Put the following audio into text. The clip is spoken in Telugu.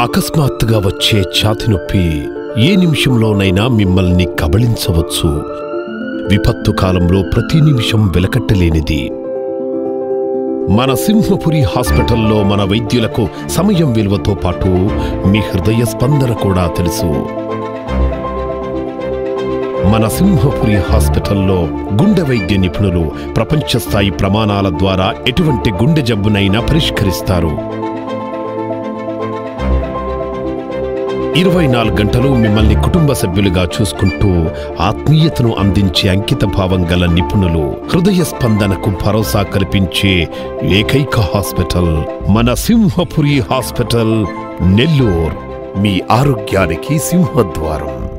అకస్మాత్తుగా వచ్చే ఛాతి నొప్పి ఏ నిమిషంలోనైనా మిమ్మల్ని కబళించవచ్చు విపత్తు కాలంలో ప్రతి నిమిషం వెలకట్టలేనిది మన సింహపురి హాస్పిటల్లో మన వైద్యులకు సమయం విలువతో పాటు మీ హృదయ స్పందన కూడా తెలుసు మన సింహపురి హాస్పిటల్లో గుండె వైద్య నిపుణులు ప్రపంచ స్థాయి ప్రమాణాల ద్వారా ఎటువంటి గుండె జబ్బునైనా పరిష్కరిస్తారు ఇరవై నాలుగు గంటలు మిమ్మల్ని కుటుంబ సభ్యులుగా చూసుకుంటూ ఆత్మీయతను అందించే అంకిత భావం గల నిపుణులు హృదయ స్పందనకు భరోసా కల్పించే ఏకైక హాస్పిటల్ మన సింహపురి హాస్పిటల్ నెల్లూర్ మీ ఆరోగ్యానికి సింహద్వారం